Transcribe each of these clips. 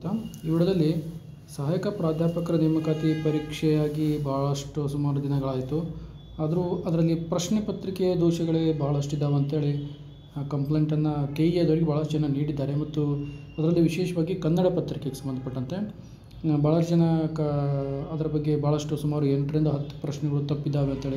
ಈ ವಿಡಿಯೋದಲ್ಲಿ ಸಹಾಯಕ ಪ್ರಾಧ್ಯಾಪಕರ ನೇಮಕಾತಿ ಪರೀಕ್ಷೆಯಾಗಿ ಭಾಳಷ್ಟು ಸುಮಾರು ದಿನಗಳಾಯಿತು ಆದರೂ ಅದರಲ್ಲಿ ಪ್ರಶ್ನೆ ಪತ್ರಿಕೆಯ ದೋಷಗಳೇ ಭಾಳಷ್ಟಿದ್ದಾವೆ ಅಂತೇಳಿ ಕಂಪ್ಲೇಂಟನ್ನು ಕೆ ಇ ಎದವರಿಗೆ ಭಾಳಷ್ಟು ಜನ ನೀಡಿದ್ದಾರೆ ಮತ್ತು ಅದರಲ್ಲಿ ವಿಶೇಷವಾಗಿ ಕನ್ನಡ ಪತ್ರಿಕೆಗೆ ಸಂಬಂಧಪಟ್ಟಂತೆ ಆ, ಭಾಳಷ್ಟು ಜನ ಕ ಅದರ ಬಗ್ಗೆ ಭಾಳಷ್ಟು ಸುಮಾರು ಎಂಟರಿಂದ ಹತ್ತು ಪ್ರಶ್ನೆಗಳು ತಪ್ಪಿದ್ದಾವೆ ಅಂತೇಳಿ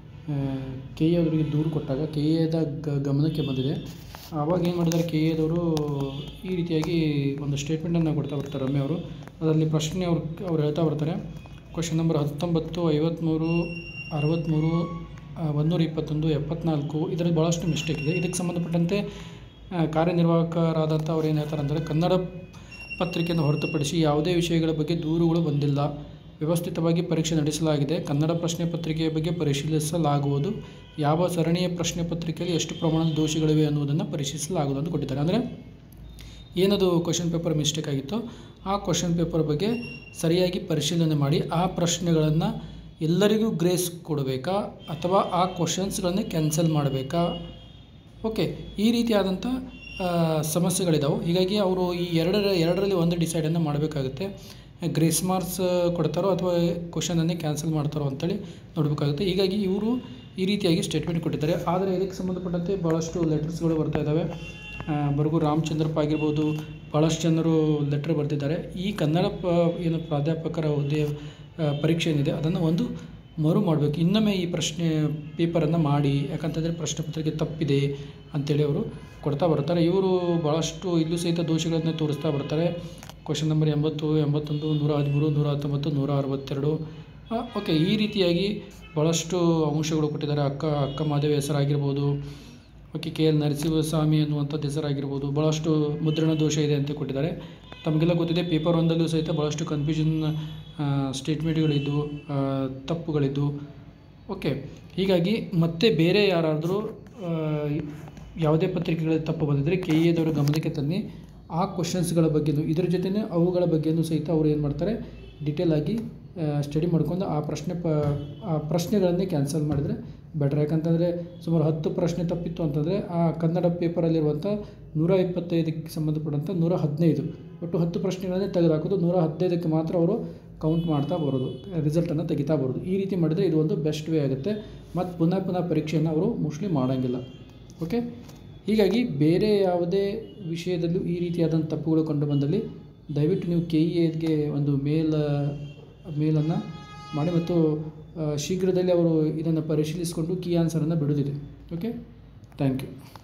ಕೆ ಎ ಅವರಿಗೆ ದೂರು ಕೊಟ್ಟಾಗ ಕೆ ಎದ ಗಮನಕ್ಕೆ ಬಂದಿದೆ ಆವಾಗ ಏನು ಮಾಡಿದ್ದಾರೆ ಕೆ ಎದವರು ಈ ರೀತಿಯಾಗಿ ಒಂದು ಸ್ಟೇಟ್ಮೆಂಟನ್ನು ಕೊಡ್ತಾ ಬರ್ತಾರೆ ರಮ್ಯ ಅವರು ಅದರಲ್ಲಿ ಪ್ರಶ್ನೆ ಅವ್ರು ಅವ್ರು ಹೇಳ್ತಾ ಬರ್ತಾರೆ ಕ್ವಶನ್ ನಂಬರ್ ಹತ್ತೊಂಬತ್ತು ಐವತ್ತ್ಮೂರು ಅರವತ್ತ್ಮೂರು ಒಂದೂರ ಇಪ್ಪತ್ತೊಂದು ಎಪ್ಪತ್ನಾಲ್ಕು ಇದರಲ್ಲಿ ಭಾಳಷ್ಟು ಮಿಸ್ಟೇಕ್ ಇದೆ ಇದಕ್ಕೆ ಸಂಬಂಧಪಟ್ಟಂತೆ ಆ, ಕಾರ್ಯನಿರ್ವಾಹಕರಾದಂಥ ಅವ್ರು ಏನು ಹೇಳ್ತಾರೆ ಅಂದರೆ ಕನ್ನಡ ಪತ್ರಿಕೆಯನ್ನು ಹೊರತುಪಡಿಸಿ ಯಾವುದೇ ವಿಷಯಗಳ ಬಗ್ಗೆ ದೂರುಗಳು ಬಂದಿಲ್ಲ ವ್ಯವಸ್ಥಿತವಾಗಿ ಪರೀಕ್ಷೆ ನಡೆಸಲಾಗಿದೆ ಕನ್ನಡ ಪ್ರಶ್ನೆ ಪತ್ರಿಕೆಯ ಬಗ್ಗೆ ಪರಿಶೀಲಿಸಲಾಗುವುದು ಯಾವ ಸರಣಿಯ ಪ್ರಶ್ನೆ ಪತ್ರಿಕೆಯಲ್ಲಿ ಎಷ್ಟು ಪ್ರಮಾಣದ ದೋಷಗಳಿವೆ ಅನ್ನುವುದನ್ನು ಪರಿಶೀಲಿಸಲಾಗುವುದು ಅಂತ ಕೊಟ್ಟಿದ್ದಾರೆ ಅಂದರೆ ಏನದು ಕ್ವಶನ್ ಪೇಪರ್ ಮಿಸ್ಟೇಕ್ ಆಗಿತ್ತೋ ಆ ಕ್ವಶನ್ ಪೇಪರ್ ಬಗ್ಗೆ ಸರಿಯಾಗಿ ಪರಿಶೀಲನೆ ಮಾಡಿ ಆ ಪ್ರಶ್ನೆಗಳನ್ನು ಎಲ್ಲರಿಗೂ ಗ್ರೇಸ್ ಕೊಡಬೇಕಾ ಅಥವಾ ಆ ಕ್ವಶನ್ಸ್ಗಳನ್ನೇ ಕ್ಯಾನ್ಸಲ್ ಮಾಡಬೇಕಾ ಓಕೆ ಈ ರೀತಿಯಾದಂಥ ಆ, ಸಮಸ್ಯೆಗಳಿದಾವೆ ಹೀಗಾಗಿ ಅವರು ಈ ಎರಡರ ಎರಡರಲ್ಲಿ ಒಂದು ಡಿಸೈಡನ್ನು ಮಾಡಬೇಕಾಗುತ್ತೆ ಗ್ರೇಸ್ ಮಾರ್ಕ್ಸ್ ಕೊಡ್ತಾರೋ ಅಥವಾ ಕ್ವಶನನ್ನೇ ಕ್ಯಾನ್ಸಲ್ ಮಾಡ್ತಾರೋ ಅಂತೇಳಿ ನೋಡಬೇಕಾಗುತ್ತೆ ಹೀಗಾಗಿ ಇವರು ಈ ರೀತಿಯಾಗಿ ಸ್ಟೇಟ್ಮೆಂಟ್ ಕೊಟ್ಟಿದ್ದಾರೆ ಆದರೆ ಇದಕ್ಕೆ ಸಂಬಂಧಪಟ್ಟಂತೆ ಭಾಳಷ್ಟು ಲೆಟರ್ಸ್ಗಳು ಬರ್ತಾ ಇದ್ದಾವೆ ಆ, ಬರಗು ರಾಮಚಂದ್ರಪ್ಪ ಆಗಿರ್ಬೋದು ಭಾಳಷ್ಟು ಜನರು ಲೆಟ್ರ್ ಬರೆದಿದ್ದಾರೆ ಈ ಕನ್ನಡ ಪ ಏನು ಪ್ರಾಧ್ಯಾಪಕರ ಹುದ್ದೆ ಆ, ಪರೀಕ್ಷೆ ಏನಿದೆ ಅದನ್ನು ಒಂದು ಮರು ಮಾಡಬೇಕು ಇನ್ನೊಮ್ಮೆ ಈ ಪ್ರಶ್ನೆ ಪೇಪರನ್ನು ಮಾಡಿ ಯಾಕಂತಂದರೆ ಪ್ರಶ್ನೆ ಪತ್ರಿಕೆ ತಪ್ಪಿದೆ ಅಂತೇಳಿ ಅವರು ಕೊಡ್ತಾ ಬರ್ತಾರೆ ಇವರು ಭಾಳಷ್ಟು ಇಲ್ಲೂ ಸಹಿತ ದೋಷಗಳನ್ನು ತೋರಿಸ್ತಾ ಬರ್ತಾರೆ ಕ್ವಶನ್ ನಂಬರ್ ಎಂಬತ್ತು ಎಂಬತ್ತೊಂದು ನೂರ ಹದಿಮೂರು ನೂರ ಹತ್ತೊಂಬತ್ತು ನೂರ ಅರವತ್ತೆರಡು ಓಕೆ ಈ ರೀತಿಯಾಗಿ ಭಾಳಷ್ಟು ಅಂಶಗಳು ಕೊಟ್ಟಿದ್ದಾರೆ ಅಕ್ಕ ಅಕ್ಕ ಮಾದೇವಿ ಹೆಸರಾಗಿರ್ಬೋದು ಓಕೆ ಕೆ ಎಲ್ ನರಸಿಂಹಸ್ವಾಮಿ ಅನ್ನುವಂಥದ್ದು ಹೆಸರಾಗಿರ್ಬೋದು ಭಾಳಷ್ಟು ಮುದ್ರಣ ದೋಷ ಇದೆ ಅಂತ ಕೊಟ್ಟಿದ್ದಾರೆ ತಮಗೆಲ್ಲ ಗೊತ್ತಿದೆ ಪೇಪರ್ ಒಂದಲ್ಲೂ ಸಹಿತ ಭಾಳಷ್ಟು ಕನ್ಫ್ಯೂಷನ್ ಸ್ಟೇಟ್ಮೆಂಟ್ಗಳಿದ್ದು ಆ, ತಪ್ಪುಗಳಿದ್ದು ಓಕೆ ಹೀಗಾಗಿ ಮತ್ತೆ ಬೇರೆ ಯಾರಾದರೂ ಯಾವುದೇ ಪತ್ರಿಕೆಗಳಲ್ಲಿ ತಪ್ಪು ಬಂದಿದ್ದರೆ ಕೆ ಇ ಎದವರ ಗಮನಕ್ಕೆ ತನ್ನಿ ಆ ಕ್ವಶನ್ಸ್ಗಳ ಬಗ್ಗೆನೂ ಇದ್ರ ಜೊತೆನೇ ಅವುಗಳ ಬಗ್ಗೆನೂ ಸಹಿತ ಅವರು ಏನು ಮಾಡ್ತಾರೆ ಡಿಟೇಲ್ ಆಗಿ ಸ್ಟಡಿ ಮಾಡ್ಕೊಂಡು ಆ ಪ್ರಶ್ನೆ ಪ ಆ ಪ್ರಶ್ನೆಗಳನ್ನೇ ಕ್ಯಾನ್ಸಲ್ ಮಾಡಿದರೆ ಬೆಟ್ರ್ ಯಾಕಂತಂದರೆ ಸುಮಾರು ಹತ್ತು ಪ್ರಶ್ನೆ ತಪ್ಪಿತ್ತು ಅಂತಂದರೆ ಆ ಕನ್ನಡ ಪೇಪರಲ್ಲಿರುವಂಥ ನೂರ ಇಪ್ಪತ್ತೈದಕ್ಕೆ ಸಂಬಂಧಪಟ್ಟಂಥ ನೂರ ಹದಿನೈದು ಒಟ್ಟು ಹತ್ತು ಪ್ರಶ್ನೆಗಳನ್ನೇ ತೆಗೆದುಹಾಕೋದು ನೂರ ಹದಿನೈದಕ್ಕೆ ಮಾತ್ರ ಅವರು ಕೌಂಟ್ ಮಾಡ್ತಾ ಬರೋದು ರಿಸಲ್ಟನ್ನು ತೆಗಿತಾ ಬರೋದು ಈ ರೀತಿ ಮಾಡಿದರೆ ಇದು ಒಂದು ಬೆಸ್ಟ್ ವೇ ಆಗುತ್ತೆ ಮತ್ತು ಪುನಃ ಪುನಃ ಪರೀಕ್ಷೆಯನ್ನು ಅವರು ಮೋಸ್ಟ್ಲಿ ಮಾಡೋಂಗಿಲ್ಲ ಓಕೆ ಹೀಗಾಗಿ ಬೇರೆ ಯಾವುದೇ ವಿಷಯದಲ್ಲೂ ಈ ರೀತಿಯಾದಂಥ ತಪ್ಪುಗಳು ಕಂಡು ಬಂದಲ್ಲಿ ದಯವಿಟ್ಟು ನೀವು ಕೆ ಇ ಎಗೆ ಒಂದು ಮೇಲ್ ಮೇಲನ್ನು ಮಾಡಿ ಮತ್ತು ಆ, ಶೀಘ್ರದಲ್ಲಿ ಅವರು ಇದನ್ನು ಪರಿಶೀಲಿಸಿಕೊಂಡು ಕೀ ಆನ್ಸರನ್ನು ಬಿಡೋದಿದೆ ಓಕೆ ಥ್ಯಾಂಕ್ ಯು